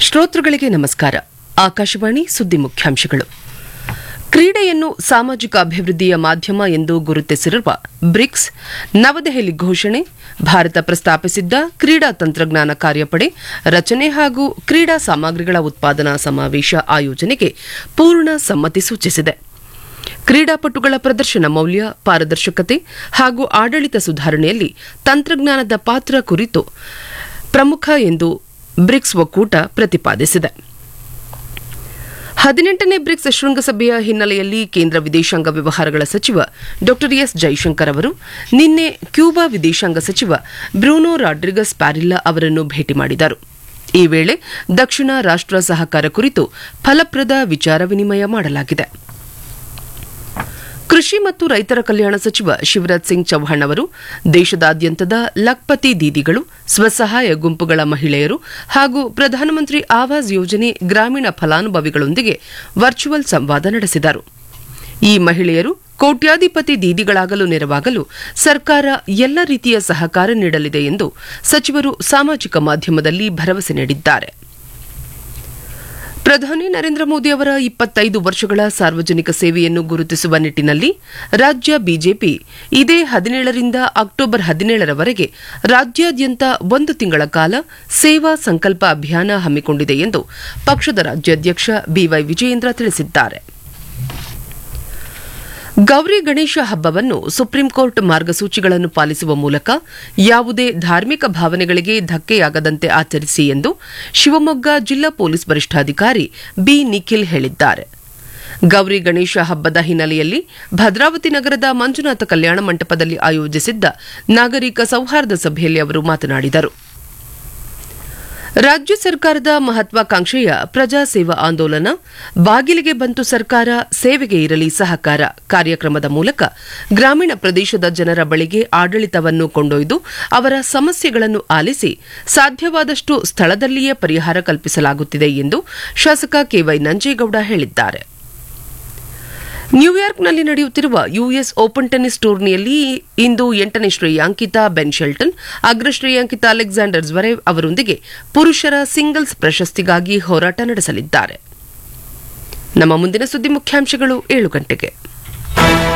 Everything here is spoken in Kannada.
ಶ್ರೋತೃಗಳಿಗೆ ನಮಸ್ಕಾರ ಆಕಾಶವಾಣಿ ಸುದ್ದಿ ಮುಖ್ಯಾಂಶಗಳು ಕ್ರೀಡೆಯನ್ನು ಸಾಮಾಜಿಕ ಅಭಿವೃದ್ಧಿಯ ಮಾಧ್ಯಮ ಎಂದು ಗುರುತಿಸಿರುವ ಬ್ರಿಕ್ಸ್ ನವದೆಹಲಿ ಘೋಷಣೆ ಭಾರತ ಪ್ರಸ್ತಾಪಿಸಿದ್ದ ಕ್ರೀಡಾ ತಂತ್ರಜ್ಞಾನ ಕಾರ್ಯಪಡೆ ರಚನೆ ಹಾಗೂ ಕ್ರೀಡಾ ಸಾಮಗ್ರಿಗಳ ಉತ್ಪಾದನಾ ಸಮಾವೇಶ ಆಯೋಜನೆಗೆ ಪೂರ್ಣ ಸಮ್ಮತಿ ಸೂಚಿಸಿದೆ ಕ್ರೀಡಾಪಟುಗಳ ಪ್ರದರ್ಶನ ಮೌಲ್ಯ ಪಾರದರ್ಶಕತೆ ಹಾಗೂ ಆಡಳಿತ ಸುಧಾರಣೆಯಲ್ಲಿ ತಂತ್ರಜ್ಞಾನದ ಪಾತ್ರ ಕುರಿತು ಪ್ರಮುಖ ಎಂದು ಬ್ರಿಕ್ಸ್ ಒಕ್ಕೂಟ ಪ್ರತಿಪಾದಿಸಿದೆ ಹದಿನೆಂಟನೇ ಬ್ರಿಕ್ಸ್ ಶೃಂಗಸಭೆಯ ಹಿನ್ನೆಲೆಯಲ್ಲಿ ಕೇಂದ್ರ ವಿದೇಶಾಂಗ ವ್ಯವಹಾರಗಳ ಸಚಿವ ಡಾ ಎಸ್ ಜೈಶಂಕರ್ ಅವರು ನಿನ್ನೆ ಕ್ಯೂಬಾ ವಿದೇಶಾಂಗ ಸಚಿವ ಬ್ರೂನೋ ರಾಡ್ರಿಗಸ್ ಪ್ಯಾರಿಲ್ಲಾ ಅವರನ್ನು ಭೇಟಿ ಮಾಡಿದರು ಈ ವೇಳೆ ದಕ್ಷಿಣ ರಾಷ್ಟ್ರ ಸಹಕಾರ ಕುರಿತು ಫಲಪ್ರದ ವಿಚಾರ ವಿನಿಮಯ ಮಾಡಲಾಗಿದೆ ಕೃಷಿ ಮತ್ತು ರೈತರ ಕಲ್ಯಾಣ ಸಚಿವ ಶಿವರಾಜ್ ಸಿಂಗ್ ಚೌಹಾಣ್ ಅವರು ದೇಶದಾದ್ಯಂತದ ಲಖ್ಪತಿ ದೀದಿಗಳು ಸ್ವಸಹಾಯ ಗುಂಪುಗಳ ಮಹಿಳೆಯರು ಹಾಗೂ ಪ್ರಧಾನಮಂತ್ರಿ ಆವಾಸ್ ಯೋಜನೆ ಗ್ರಾಮೀಣ ಫಲಾನುಭವಿಗಳೊಂದಿಗೆ ವರ್ಚುವಲ್ ಸಂವಾದ ನಡೆಸಿದರು ಈ ಮಹಿಳೆಯರು ಕೋಟ್ಯಾಧಿಪತಿ ದೀದಿಗಳಾಗಲು ನೆರವಾಗಲು ಸರ್ಕಾರ ಎಲ್ಲ ರೀತಿಯ ಸಹಕಾರ ನೀಡಲಿದೆ ಎಂದು ಸಚಿವರು ಸಾಮಾಜಿಕ ಮಾಧ್ಯಮದಲ್ಲಿ ಭರವಸೆ ನೀಡಿದ್ದಾರೆ ಪ್ರಧಾನಿ ನರೇಂದ್ರ ಮೋದಿ ಅವರ ಇಪ್ಪತ್ತೈದು ವರ್ಷಗಳ ಸಾರ್ವಜನಿಕ ಸೇವೆಯನ್ನು ಗುರುತಿಸುವ ನಿಟ್ಟಿನಲ್ಲಿ ರಾಜ್ಯ ಬಿಜೆಪಿ ಇದೇ ಹದಿನೇಳರಿಂದ ಅಕ್ಟೋಬರ್ ಹದಿನೇಳರವರೆಗೆ ರಾಜ್ಯಾದ್ಯಂತ ಒಂದು ತಿಂಗಳ ಕಾಲ ಸೇವಾ ಸಂಕಲ್ಪ ಅಭಿಯಾನ ಹಮ್ಮಿಕೊಂಡಿದೆ ಎಂದು ಪಕ್ಷದ ರಾಜ್ಯಾಧ್ಯಕ್ಷ ಬಿವೈ ವಿಜಯೇಂದ್ರ ತಿಳಿಸಿದ್ದಾರೆ ಗೌರಿ ಗಣೇಶ ಹಬ್ಬವನ್ನು ಸುಪ್ರೀಂ ಕೋರ್ಟ್ ಮಾರ್ಗಸೂಚಿಗಳನ್ನು ಪಾಲಿಸುವ ಮೂಲಕ ಯಾವುದೇ ಧಾರ್ಮಿಕ ಭಾವನೆಗಳಿಗೆ ಧಕ್ಕೆಯಾಗದಂತೆ ಆಚರಿಸಿ ಎಂದು ಶಿವಮೊಗ್ಗ ಜಿಲ್ಲಾ ಪೊಲೀಸ್ ವರಿಷ್ಠಾಧಿಕಾರಿ ಬಿ ನಿಖಿಲ್ ಹೇಳಿದ್ದಾರೆ ಗೌರಿ ಗಣೇಶ ಹಬ್ಬದ ಹಿನ್ನೆಲೆಯಲ್ಲಿ ಭದ್ರಾವತಿ ನಗರದ ಮಂಜುನಾಥ ಕಲ್ಯಾಣ ಮಂಟಪದಲ್ಲಿ ಆಯೋಜಿಸಿದ್ದ ನಾಗರಿಕ ಸೌಹಾರ್ದ ಸಭೆಯಲ್ಲಿ ಅವರು ಮಾತನಾಡಿದರು ರಾಜ್ಯ ಸರ್ಕಾರದ ಮಹತ್ವಾಕಾಂಕ್ಷೆಯ ಪ್ರಜಾ ಸೇವಾ ಆಂದೋಲನ ಬಾಗಿಲಿಗೆ ಬಂತು ಸರ್ಕಾರ ಸೇವೆಗೆ ಇರಲಿ ಸಹಕಾರ ಕಾರ್ಯಕ್ರಮದ ಮೂಲಕ ಗ್ರಾಮೀಣ ಪ್ರದೇಶದ ಜನರ ಬಳಿಗೆ ಆಡಳಿತವನ್ನು ಕೊಂಡೊಯ್ದು ಅವರ ಸಮಸ್ಯೆಗಳನ್ನು ಆಲಿಸಿ ಸಾಧ್ಯವಾದಷ್ಟು ಸ್ಥಳದಲ್ಲಿಯೇ ಪರಿಹಾರ ಕಲ್ಪಿಸಲಾಗುತ್ತಿದೆ ಎಂದು ಶಾಸಕ ಕೆವೈ ನಂಜೇಗೌಡ ಹೇಳಿದ್ದಾರೆ ನ್ಯೂಯಾರ್ಕ್ನಲ್ಲಿ ನಡೆಯುತ್ತಿರುವ ಯುಎಸ್ ಓಪನ್ ಟೆನ್ನಿಸ್ ಟೂರ್ನಿಯಲ್ಲಿ ಇಂದು ಎಂಟನೇ ಶ್ರೇಯಾಂಕಿತ ಬೆನ್ ಶೆಲ್ಟನ್ ಅಗ್ರ ಶ್ರೇಯಾಂಕಿತ ಅಲೆಕ್ಸಾಂಡರ್ ಜ್ವರೇವ್ ಅವರೊಂದಿಗೆ ಪುರುಷರ ಸಿಂಗಲ್ಸ್ ಪ್ರಶಸ್ತಿಗಾಗಿ ಹೋರಾಟ ನಡೆಸಲಿದ್ದಾರೆ ನಮ್ಮ ಮುಂದಿನ ಸುದ್ದಿ ಮುಖ್ಯಾಂಶಗಳು ಏಳು ಗಂಟೆಗೆ